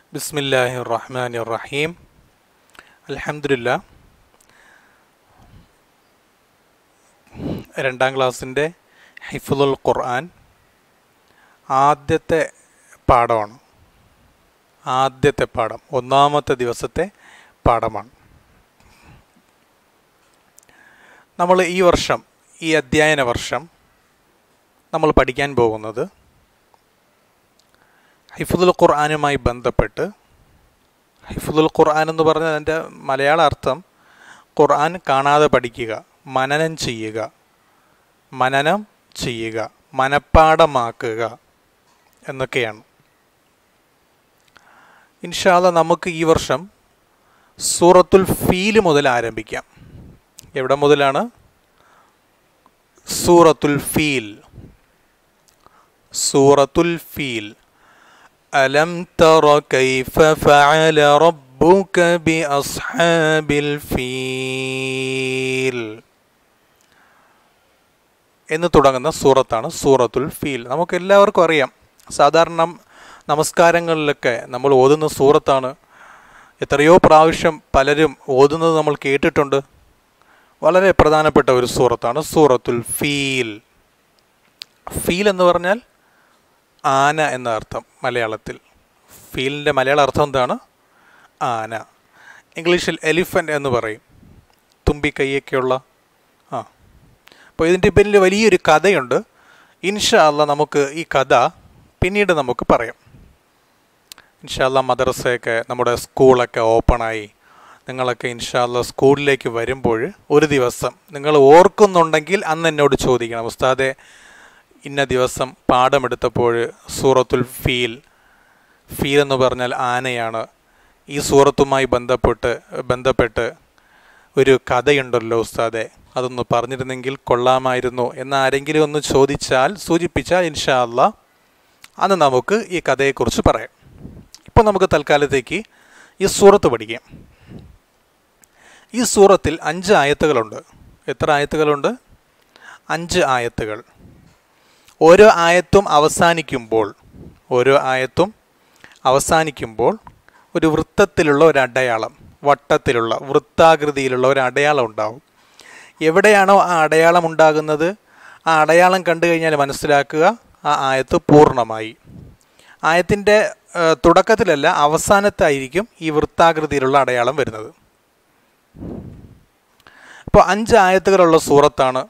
ബിസ്മില്ലാഹി റഹ്മാൻ റഹീം അൽഹംദുലില്ലാ രണ്ടാം ക്ലാസ്സിൻ്റെ ഹിഫുൽ ഖുർആൻ ആദ്യത്തെ പാഠമാണ് ആദ്യത്തെ പാഠം ഒന്നാമത്തെ ദിവസത്തെ പാഠമാണ് നമ്മൾ ഈ വർഷം ഈ അധ്യയന വർഷം നമ്മൾ പഠിക്കാൻ പോകുന്നത് ഹിഫുദുൽ ഖുർആാനുമായി ബന്ധപ്പെട്ട് ഹിഫുദുൽ ഖുർആൻ എന്ന് പറഞ്ഞാൽ അതിൻ്റെ മലയാള അർത്ഥം ഖുർആൻ കാണാതെ പഠിക്കുക മനനം ചെയ്യുക മനനം ചെയ്യുക മനപ്പാടമാക്കുക എന്നൊക്കെയാണ് ഇൻഷാല്ല നമുക്ക് ഈ വർഷം സൂറത്തുൽ ഫീല് മുതൽ ആരംഭിക്കാം എവിടെ മുതലാണ് സൂറത്തുൽ ഫീൽ സൂറത്തുൽ ഫീൽ ألم تر كيف فعل ربك بأصحاب الفيل എന്ന് തുടങ്ങുന്ന സൂറത്താണ് സൂറത്തുൽ ഫീൽ നമുക്ക് എല്ലാവർക്കും അറിയാം സാധാരണ നമസ്കാരങ്ങളിലൊക്കെ നമ്മൾ ഓതുന്ന സൂറത്താണ് എത്രയോ പ്രാവശ്യം പലരും ഓതുന്നത് നമ്മൾ കേട്ടിട്ടുണ്ട് വളരെ പ്രധാനപ്പെട്ട ഒരു സൂറത്താണ് സൂറത്തുൽ ഫീൽ ഫീൽ എന്ന് പറഞ്ഞാൽ ആന എന്ന അർത്ഥം മലയാളത്തിൽ ഫീലിൻ്റെ മലയാള അർത്ഥം എന്താണ് ആന ഇംഗ്ലീഷിൽ എലിഫൻ്റ് എന്ന് പറയും തുമ്പിക്കൈയൊക്കെയുള്ള ആ അപ്പോൾ ഇതിൻ്റെ പിന്നിൽ വലിയൊരു കഥയുണ്ട് ഇൻഷാ അല്ല നമുക്ക് ഈ കഥ പിന്നീട് നമുക്ക് പറയാം ഇൻഷാല്ല മദ്രസയൊക്കെ നമ്മുടെ സ്കൂളൊക്കെ ഓപ്പണായി നിങ്ങളൊക്കെ ഇൻഷാല്ല സ്കൂളിലേക്ക് വരുമ്പോൾ ഒരു ദിവസം നിങ്ങൾ ഓർക്കുന്നുണ്ടെങ്കിൽ അന്ന് എന്നോട് ചോദിക്കണം ഉസ്താദെ ഇന്ന ദിവസം പാഠമെടുത്തപ്പോൾ സൂറത്തുൽ ഫീൽ ഫീൽ എന്ന് പറഞ്ഞാൽ ആനയാണ് ഈ സൂറത്തുമായി ബന്ധപ്പെട്ട് ബന്ധപ്പെട്ട് ഒരു കഥയുണ്ടല്ലോ ഉസ്താദെ അതൊന്ന് പറഞ്ഞിരുന്നെങ്കിൽ കൊള്ളാമായിരുന്നു എന്ന് ആരെങ്കിലും ഒന്ന് ചോദിച്ചാൽ സൂചിപ്പിച്ചാൽ ഇൻഷാ അല്ല അന്ന് നമുക്ക് ഈ കഥയെക്കുറിച്ച് പറയാം ഇപ്പോൾ നമുക്ക് തൽക്കാലത്തേക്ക് ഈ സൂറത്ത് പഠിക്കാം ഈ സൂറത്തിൽ അഞ്ച് ആയത്തുകളുണ്ട് എത്ര ആയത്തുകളുണ്ട് അഞ്ച് ആയത്തുകൾ ഓരോ ആയത്തും അവസാനിക്കുമ്പോൾ ഓരോ ആയത്തും അവസാനിക്കുമ്പോൾ ഒരു വൃത്തത്തിലുള്ള ഒരു അടയാളം വട്ടത്തിലുള്ള വൃത്താകൃതിയിലുള്ള ഒരു അടയാളം ഉണ്ടാവും എവിടെയാണോ ആ അടയാളം ഉണ്ടാകുന്നത് ആ അടയാളം കണ്ടു കഴിഞ്ഞാൽ മനസ്സിലാക്കുക ആ ആയത്ത് പൂർണ്ണമായി ആയത്തിൻ്റെ തുടക്കത്തിലല്ല അവസാനത്തായിരിക്കും ഈ വൃത്താകൃതിയിലുള്ള അടയാളം വരുന്നത് അപ്പോൾ അഞ്ച് ആയത്തുകളുള്ള സൂറത്താണ്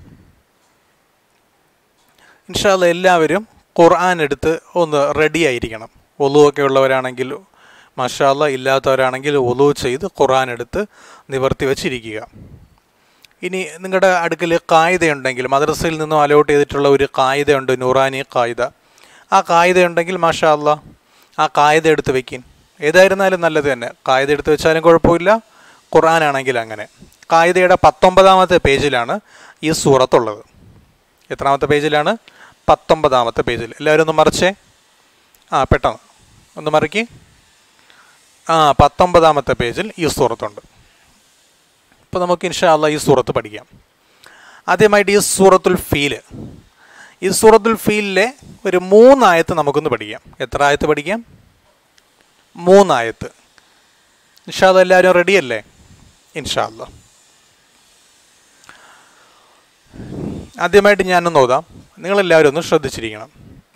ഇൻഷാല്ല എല്ലാവരും ഖുർആൻ എടുത്ത് ഒന്ന് റെഡി ആയിരിക്കണം ഒലുവൊക്കെ ഉള്ളവരാണെങ്കിൽ മഷാല്ല ഇല്ലാത്തവരാണെങ്കിൽ ഒലു ചെയ്ത് ഖുർആൻ എടുത്ത് നിവർത്തി വച്ചിരിക്കുക ഇനി നിങ്ങളുടെ അടുക്കൽ കായികയുണ്ടെങ്കിൽ മദ്രസയിൽ നിന്നും അലോട്ട് ചെയ്തിട്ടുള്ള ഒരു കായികയുണ്ട് നൂറാനി കായിക ആ കായിക ഉണ്ടെങ്കിൽ മാഷാ അല്ല ആ കായിക എടുത്ത് വെക്കിൻ ഏതായിരുന്നാലും നല്ലത് തന്നെ കായിക എടുത്ത് വെച്ചാലും കുഴപ്പമില്ല ഖുർആനാണെങ്കിൽ അങ്ങനെ കായികയുടെ പത്തൊമ്പതാമത്തെ പേജിലാണ് ഈ സൂറത്തുള്ളത് എത്രാമത്തെ പേജിലാണ് പത്തൊമ്പതാമത്തെ പേജിൽ എല്ലാവരും ഒന്ന് മറിച്ചേ ആ പെട്ടെന്ന് ഒന്ന് മറിക്ക് ആ പത്തൊമ്പതാമത്തെ പേജിൽ ഈ സൂറത്തുണ്ട് ഇപ്പോൾ നമുക്ക് ഇൻഷാ അല്ല ഈ സൂറത്ത് പഠിക്കാം ആദ്യമായിട്ട് ഈ സൂറത്തുൽ ഫീല് ഈ സൂറത്തുൽ ഫീലിലെ ഒരു മൂന്നായത്ത് നമുക്കൊന്ന് പഠിക്കാം എത്ര ആയത്ത് പഠിക്കാം മൂന്നായത്ത് ഇൻഷാ അല്ല എല്ലാവരും റെഡിയല്ലേ ഇൻഷാ അല്ല ആദ്യമായിട്ട് ഞാനൊന്ന് ഓതാം നിങ്ങളെല്ലാവരും ഒന്ന് ശ്രദ്ധിച്ചിരിക്കണം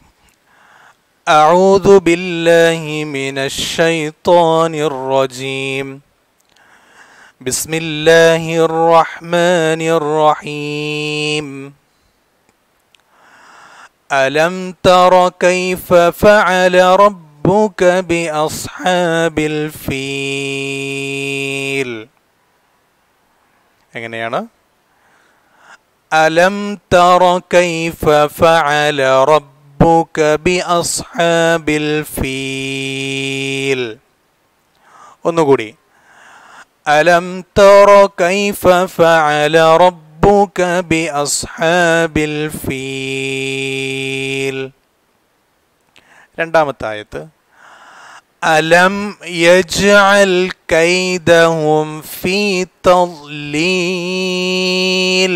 أعوذ بالله من الشيطان الرجيم بسم الله الرحمن الرحيم ألم تر كيف فعل ربك بأصحاب الفيل എങ്ങനെയാണ് ألم تر كيف فعل ربك بأصحاب الفيل ഒന്നുകൂടി ألم تر كيف فعل ربك بأصحاب الفيل രണ്ടാമത്തെ ആയത്ത് ألم يجعل كيدهم في تضليل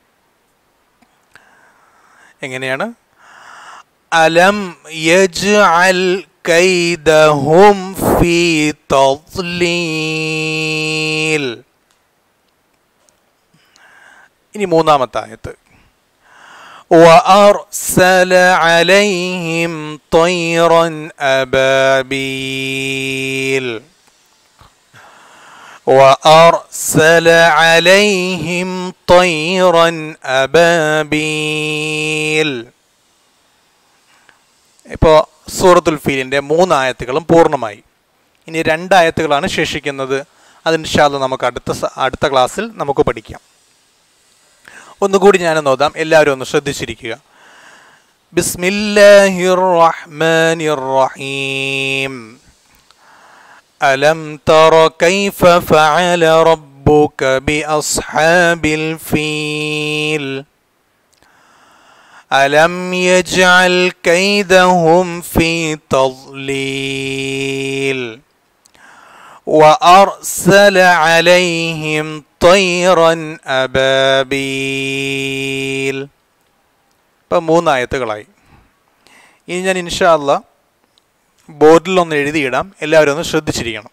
എങ്ങനെയാണ് അലം യജ്അൽ കൈദഹും في تضليل ഇനി മൂന്നാമത്തെ ആയത്ത് وأرسل عليهم طيرا أبابيل وأرسل عليهم طيرا أبابيل ഇപ്പോൾ സൂറത്തുൽ ഫീലിൻ്റെ മൂന്നായത്തുകളും പൂർണ്ണമായി ഇനി രണ്ടായത്തുകളാണ് ശേഷിക്കുന്നത് അതിന് ഷാദ് നമുക്ക് അടുത്ത സ- അടുത്ത ക്ലാസ്സിൽ നമുക്ക് പഠിക്കാം ഒന്നുകൂടി ഞാൻ നോതാം എല്ലാവരും ഒന്ന് ശ്രദ്ധിച്ചിരിക്കുക ബിസ്മില്ലാഹിർ റഹ്മാനിർ റഹീം അലം തറ കൈഫ ഫഅല റബ്ബുക ബിഅസ്ഹാബിൽ ഫീൽ ألم يجعل كيدهم في تضليل وأرسل عليهم طيرا أبابيل ഇപ്പം മൂന്നായത്തുകളായി ഇനി ഞാൻ ഇൻഷാല്ല ബോർഡിൽ ഒന്ന് എഴുതിയിടാം എല്ലാവരും ഒന്ന് ശ്രദ്ധിച്ചിരിക്കണം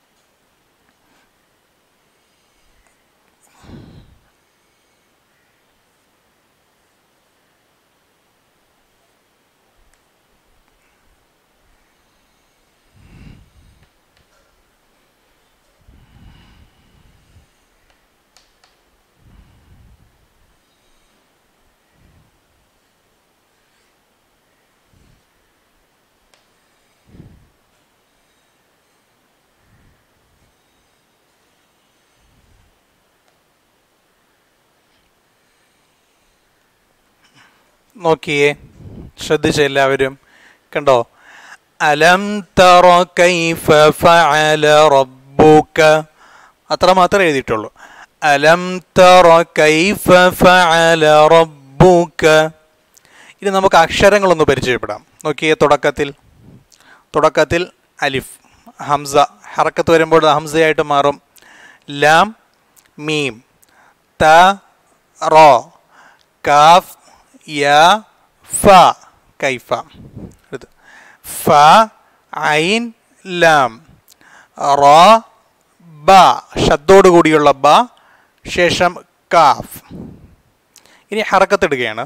നോക്കിയേ ശ്രദ്ധിച്ച എല്ലാവരും കണ്ടോ അലം തറ കൈഫ ഫഅല റബ്ബുക അത്ര മാത്രമേ എഴുതിയിട്ടുള്ളൂ അലം തറ കൈഫ ഫഅല റബ്ബുക ഇനി നമുക്ക് അക്ഷരങ്ങളൊന്ന് പരിചയപ്പെടാം നോക്കിയേ തുടക്കത്തിൽ തുടക്കത്തിൽ അലിഫ് ഹംസ ഹറക്കത്ത് വരുമ്പോൾ ഹംസയായിട്ട് മാറും ലാം മീം ത റോ കാഫ് യ ഫ കൈഫ അടുത്ത് ഫ ഐൻ ലാം റ ബ ഷദ്ദോട് കൂടിയുള്ള ബ ശേഷം കാഫ് ഇനി ഹറക്കത്തിടുകയാണ്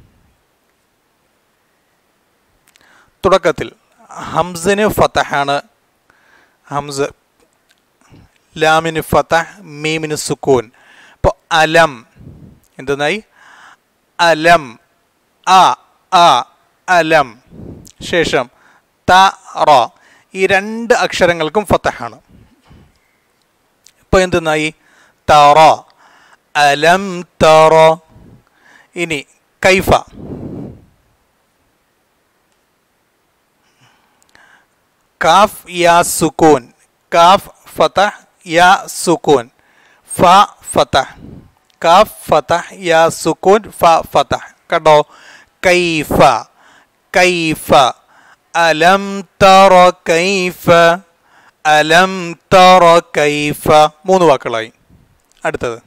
തുടക്കത്തിൽ ഹംസിന് ഫതഹാണ് ഹംസ് ലാമിന് ഫതഹ് മീമിന് സുക്കൂൻ ഇപ്പോൾ അലം എന്തെന്നായി അലം അ അ അലം ശേഷം ത റ ഈ രണ്ട് അക്ഷരങ്ങൾക്കും ഫതഹാണ് ഇപ്പോൾ എന്തെന്നായി തറ അലം തറ ഇനി കൈഫ കാഫ് യാ സുക്കൂൻ കാഫ് ഫതഹ് യാ സുക്കൂൻ ഫ ഫതഹ് കാഫ് ഫതഹ് യാ സുക്കൂൻ ഫ ഫതഹ് കണ്ടോ കൈഫ കൈഫ അലം തറ കൈഫ അലം തറ കൈഫ മൂന്ന് വാക്കുകളായി അടുത്തത്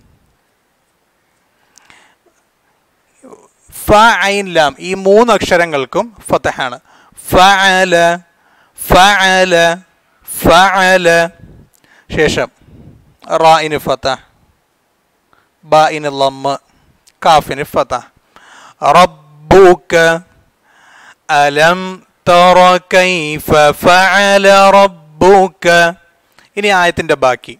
ഫ ഐൻ ലാം ഈ മൂന്ന് അക്ഷരങ്ങൾക്കും ഫതഹാണ് ഫഅല ഫഅല ഫഅല ശേഷം റായിന് ഫതഹ് ബായിന് ലമ്മ് കാഫിന് ഫതഹ് റബ്ബുക അലം തറ കൈഫ ഫഅല റബ്ബുക ഇനി ആയത്തിന്റെ ബാക്കി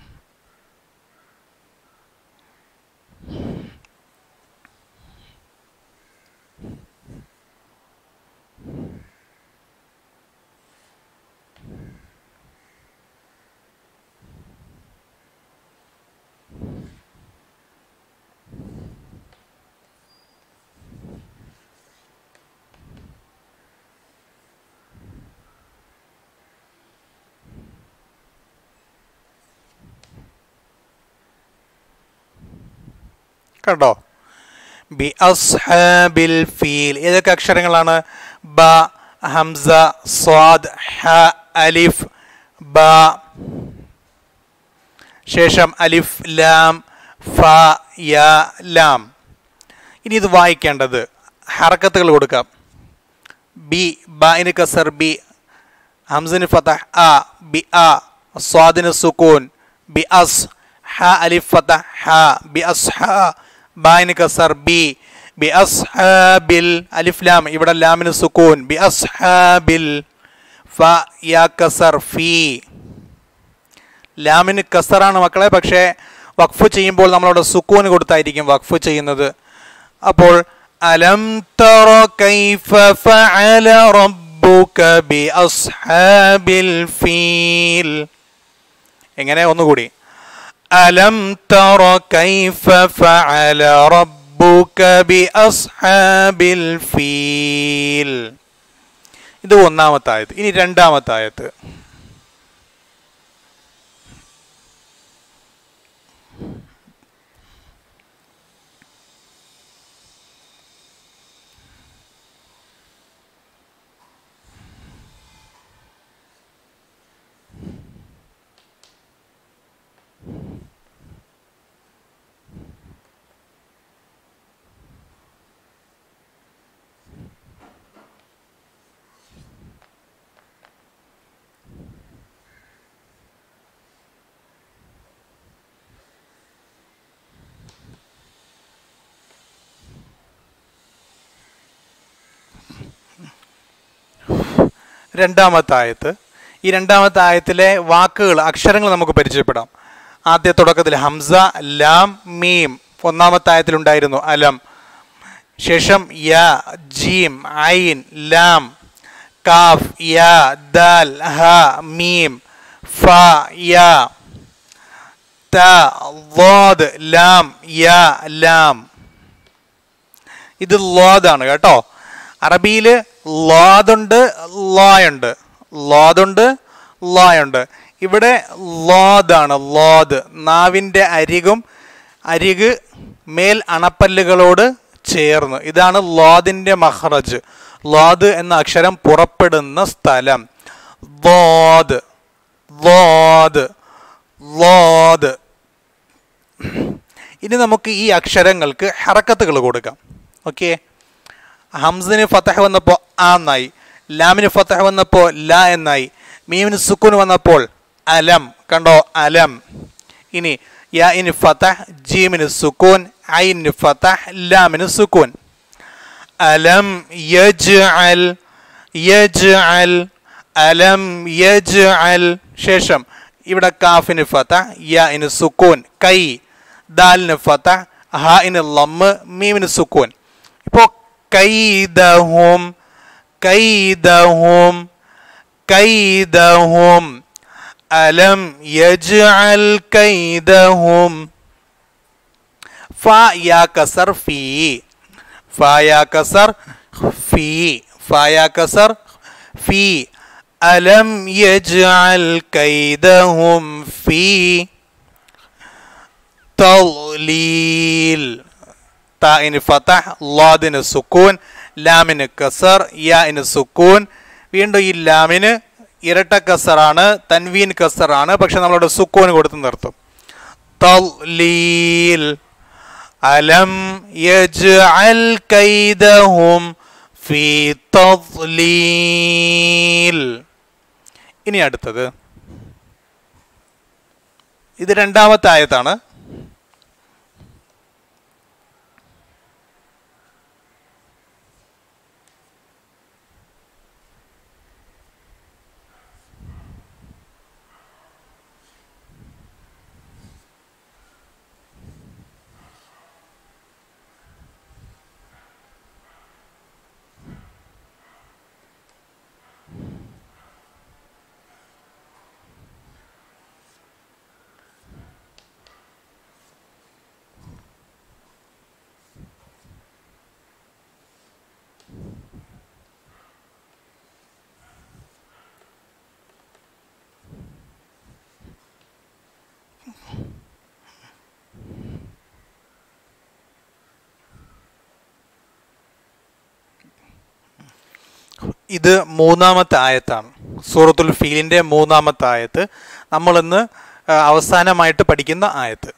കണ്ടോ ബി അസ്ഹാബിൽ ഫീൽ ഏതൊക്കെ അക്ഷരങ്ങളാണ് ബ ഹംസ സ്വാദ് ഹ അലിഫ് ബ ശേഷം അലിഫ് ലാം ഫ യ ലാം ഇനി ഇത് വായിക്കേണ്ടത് ഹറക്കത്തുകൾ കൊടുക്കാം ബി ബിന് കസർ ബി ഹംസിന് ഫതഹ് അ ബി അ സ്വാദിന് സുക്കൂൻ ബി അസ് ഹ അലിഫ് ഫതഹ് ഹ ബി അസ് ഹ ബായിന് കസർ ബി ബി അസ് ബിൽ അലിഫ് ലാം ഇവിടെ ലാമിന് സുക്കൂൻ ബി അസ് ബിൽ ഫ യാ കസർ ഫീ ലാമിന് കസറാണ് മക്കളെ പക്ഷേ വഖഫ് ചെയ്യുമ്പോൾ നമ്മളവിടെ സുക്കൂന് കൊടുത്തായിരിക്കും വഖഫ് ചെയ്യുന്നത് അപ്പോൾ അലം തറ കൈഫ ഫഅല റബ്ബുക ബി അസ്ഹാബിൽ ഫീൽ എങ്ങനെ ഒന്നുകൂടി അലം തറ കൈഫ ഫഅല റബ്ബുക ബി അസ്ഹാബിൽ ഫീൽ ഇത് ഒന്നാമത്തെ ആയത്ത് ഇനി രണ്ടാമത്തെ ആയത്ത് രണ്ടാമത്തെ ആയത്ത് ഈ രണ്ടാമത്തെ ആയത്തിലെ വാക്കുകൾ അക്ഷരങ്ങൾ നമുക്ക് പരിചയപ്പെടാം ആദ്യ തുടക്കത്തിൽ ഹംസ ലാം മീം ഒന്നാമത്തെ ആയത്തിലുണ്ടായിരുന്നു അലം ശേഷം യ ജീം ഐൻ ലാം കാഫ് യ ദാൽ ഹ മീം ഫ യ ത ضاد ലാം യ ലാം ഇത് ലോദാണ് കേട്ടോ അറബിയിൽ ലോദുണ്ട് ലോയുണ്ട് ലോദുണ്ട് ലോയുണ്ട് ഇവിടെ ലോദാണ് ലോദ് നാവിൻ്റെ അരികും അരിക് മേൽ അണപ്പല്ലുകളോട് ചേർന്ന് ഇതാണ് ലോദിൻ്റെ മഹ്റജ് ലോദ് എന്ന അക്ഷരം പുറപ്പെടുന്ന സ്ഥലം ലോദ് ലോദ് ലോദ് ഇനി നമുക്ക് ഈ അക്ഷരങ്ങൾക്ക് ഹറക്കത്തുകൾ കൊടുക്കാം ഓക്കെ ഹംസിന് ഫത്തഹ് വന്നപ്പോൾ ആ എന്നായി ലാമിന് ഫത്തഹ് വന്നപ്പോൾ ല എന്നായി മീമിന് സുക്കൂൻ വന്നപ്പോൾ അലം കണ്ടോ അലം ഇനി യാഇന് ഫതഹ് ജീമിന് സുക്കൂൻ ഐന് ഫതഹ് ലാമിന് സുക്കൂൻ അലം യജ്അൽ യജ്അൽ അലം യജ്അൽ ശേഷം ഇവിടെ കാഫിന് ഫതഹ് യാഇന് സുക്കൂൻ കൈ ദാലിന് ഫതഹ് ഹാഇന് ലമ്മ് മീമിന് സുക്കൂൻ ഇപ്പോൾ കൈദഹും കൈദഹും കൈദഹും അലം യജ്അൽ കൈദഹും ഫ യാ കസർ ഫീ ഫ യാ കസർ ഫീ ഫ യാ കസർ ഫീ അലം യജ്അൽ കൈദഹും ഫീ തളീൽ താഇന് ഫതഹ് ലാദിന് സുക്കൂൻ ലാമിന് കസർ യാഇന് സുക്കൂൻ വീണ്ടും ഈ ലാമിന് ഇരട്ട കസറാണ് തൻവീൻ കസറാണ് പക്ഷെ നമ്മളവിടെ സുക്കൂൻ കൊടുത്ത് നിർത്തും തളീൽ അലം യജ്അൽ കൈദഹും ഫീ തളീൽ ഇനി അടുത്തത് ഇത് രണ്ടാമത്തെ ആയത്താണ് ഇത് മൂന്നാമത്തെ ആയത്താണ് സൂറത്തുൽ ഫീലിൻ്റെ മൂന്നാമത്തെ ആയത്ത് നമ്മളിന്ന് ആ, അവസാനമായിട്ട് പഠിക്കുന്ന ആയത്ത്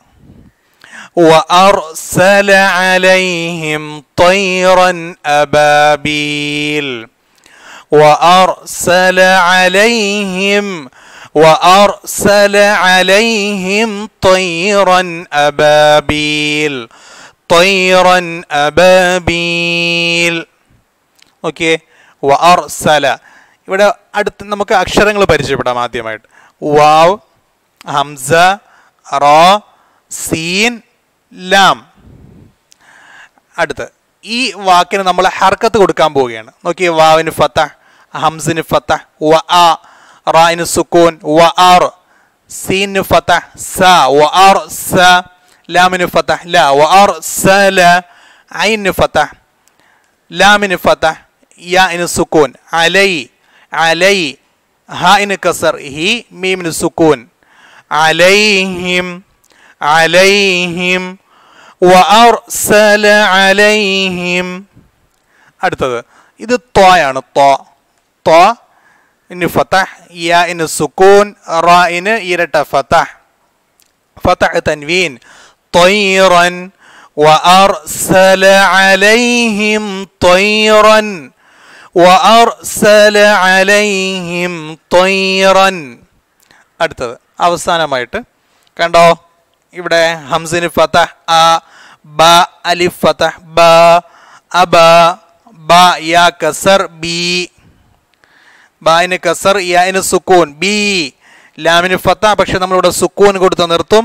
وأرسل عليهم طيرا أبابيل وأرسل عليهم وأرسل عليهم طيرا أبابيل طيرا أبابيل ഓക്കെ വഅർസല ഇവിടെ അടുത്ത് നമുക്ക് അക്ഷരങ്ങൾ പരിചയപ്പെടാം ആദ്യമായിട്ട് വാവ് ഹംസ റോ സീൻ ലാം അടുത്ത് ഈ വാക്കിന് നമ്മൾ ഹർക്കത്ത് കൊടുക്കാൻ പോവുകയാണ് നോക്കി വാവിന് ഫത്ത ഹംസിന് ഫത്ത വ ആ റായിന് സുക്കൂൻ വ ആർ സീന് ഫത്ത സ വ ആർ സ ലാമിന് ഫത്ത ല വ ആർ സല ഐന് ഫത്ത ലാമിന് ഫത്ത യാഇന് സുക്കൂൻ അലൈ അലൈ ഹാഇന് കസർ ഹി മീമിന് സുക്കൂൻ അലൈഹിം അലൈഹിം വഅർസല അലൈഹിം അടുത്തത് ഇത് ത്വായാണ് ത്വാ ത്വാ ഇന് ഫതഹ് യാഇന് സുക്കൂൻ റാഇന് ഇരട്ട ഫതഹ് ഫതഹ് തൻവീൻ طيرا وأرسل عليهم طيرا وأرسل عليهم طيرا അടുത്തത് അവസാനമായിട്ട് കണ്ടോ ഇവിടെ ഹംസിന് ഫതഹ് ആ ബ അലിഫ് ഫതഹ് ബ അബ ബ യാ കസർ ബി ബായിന് കസർ യാന് സുക്കൂൻ ബി ലാമിന് ഫത്ത പക്ഷെ നമ്മളിവിടെ സുക്കൂൻ കൊടുത്ത് നിർത്തും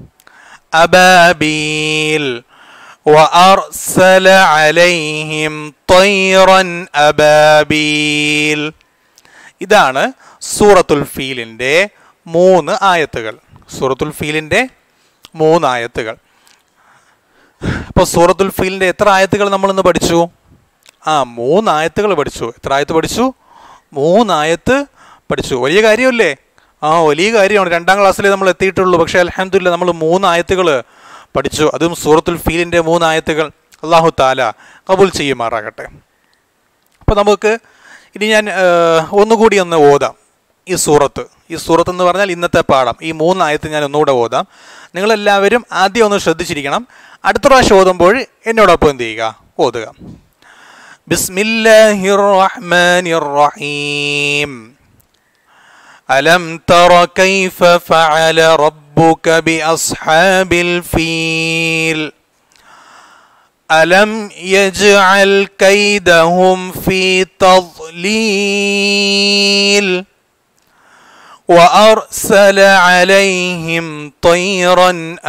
അബാബീൽ وأرسل عليهم طيرا أبابيل ഇതാണ് സൂറത്തുൽ ഫീലിൻ്റെ മൂന്ന് ആയത്തുകൾ സൂറത്തുൽ ഫീലിൻ്റെ മൂന്ന് ആയത്തുകൾ അപ്പോൾ സൂറത്തുൽ ഫീലിൻ്റെ എത്ര ആയത്തുകൾ നമ്മളിന്ന് പഠിച്ചു ആ മൂന്ന് ആയത്തുകൾ പഠിച്ചു എത്ര ആയത്ത് പഠിച്ചു മൂന്നായത്ത് പഠിച്ചു വലിയ കാര്യമല്ലേ ആ വലിയ കാര്യമാണ് രണ്ടാം ക്ലാസ്സിലേ നമ്മൾ എത്തിയിട്ടുള്ളൂ പക്ഷേ അലഹമില്ല നമ്മൾ മൂന്നായത്തുകൾ പഠിച്ചു അതും സൂറത്തുൽ ഫീലിൻ്റെ മൂന്നായത്തുകൾ അള്ളാഹു താല കബൂൽ ചെയ്യുമാറാകട്ടെ അപ്പോൾ നമുക്ക് ഇനി ഞാൻ ഏഹ്, ഒന്നുകൂടി ഒന്ന് ഓതാം ഈ സൂറത്ത് ഈ സൂറത്ത് എന്ന് പറഞ്ഞാൽ ഇന്നത്തെ പാഠം ഈ മൂന്നായത്ത് ഞാൻ ഒന്നുകൂടെ ഓതാം നിങ്ങളെല്ലാവരും ആദ്യം ഒന്ന് ശ്രദ്ധിച്ചിരിക്കണം അടുത്ത പ്രാവശ്യം ഓതുമ്പോൾ എന്നോടൊപ്പം എന്ത് ചെയ്യുക ഓതുക ബിസ്മില്ലാഹിർ റഹ്മാനിർ റഹീം ألم تر كيف فعل ربك بأصحاب الفيل ألم يجعل كيدهم في تضليل وأرسل عليهم طيرا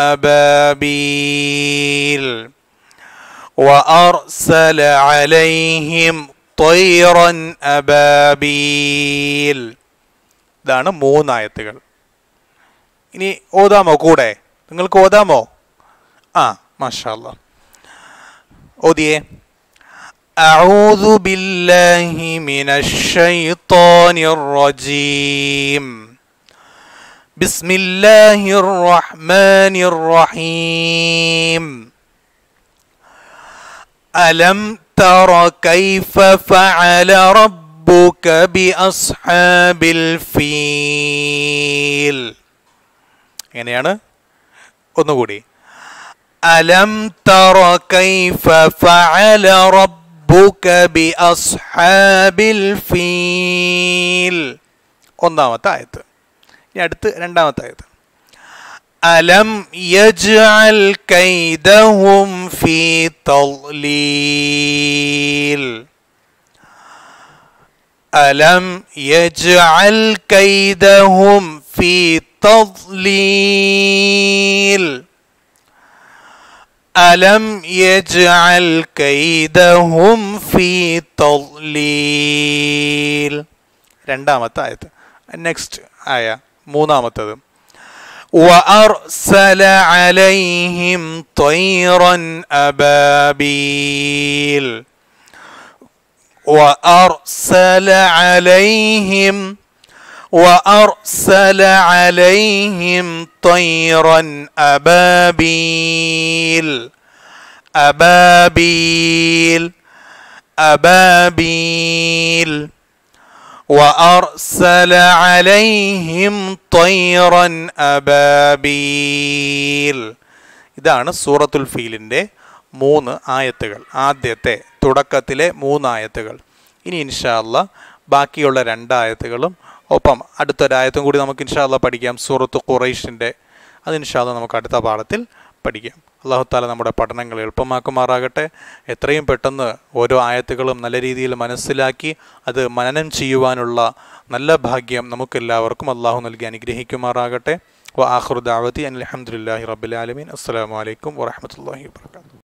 أبابيل وأرسل عليهم طيرا أبابيل ഇതാണ് മൂന്നായത്തുകൾ ഇനി ഓതാമോ കൂടെ നിങ്ങൾക്ക് ഓതാമോ ആ മാഷാല്ല ഓതിയേ أعوذ بالله من الشيطان الرجيم بسم الله الرحمن الرحيم ألم تر كيف فعل ربك بأصحاب الفيل എങ്ങനെയാണ് ഒന്നുകൂടി ألم تر كيف فعل ربك بأصحاب الفيل ഒന്നാമത്തെ ആയത്ത് ഇനി അടുത്ത് രണ്ടാമത്തെ ആയത്ത് ألم يجعل كيدهم في تضليل ألم يجعل كيدهم في تضليل ألم يجعل كيدهم في تضليل രണ്ടാമത്തെ ആയത്ത് നെക്സ്റ്റ് ആയ മൂന്നാമത്തത് وأرسل عليهم طيرا أبابيل وأرسل عليهم وأرسل عليهم طيرا أبابيل أبابيل أبابيل وأرسل عليهم طيرا أبابيل ഇതാണ് സൂറത്തുൽ ഫീലിൻ്റെ മൂന്ന് ആയത്തുകൾ ആദ്യത്തെ തുടക്കത്തിലെ മൂന്ന് ആയത്തുകൾ ഇനി ഇൻഷാല്ല ബാക്കിയുള്ള രണ്ടായത്തുകളും ഒപ്പം അടുത്തൊരായത്തും കൂടി നമുക്ക് ഇൻഷാല്ല പഠിക്കാം സൂറത്ത് ഖുറൈഷിൻ്റെ അത് ഇൻഷാല്ല നമുക്ക് അടുത്ത പാഠത്തിൽ പഠിക്കാം അള്ളാഹുത്താല നമ്മുടെ പഠനങ്ങൾ എളുപ്പമാക്കുമാറാകട്ടെ എത്രയും പെട്ടെന്ന് ഓരോ ആയത്തുകളും നല്ല രീതിയിൽ മനസ്സിലാക്കി അത് മനനം ചെയ്യുവാനുള്ള നല്ല ഭാഗ്യം നമുക്കെല്ലാവർക്കും അള്ളാഹു നൽകി അനുഗ്രഹിക്കുമാറാകട്ടെ വ ആഹ്റു ദാവതി അനിൽ അലഹമുല്ലാഹി റബ്ബുലാലമീൻ അസ്സാം വലൈക്കും വാഹമത്തല്ലാഹി വാബർക്കാത്തു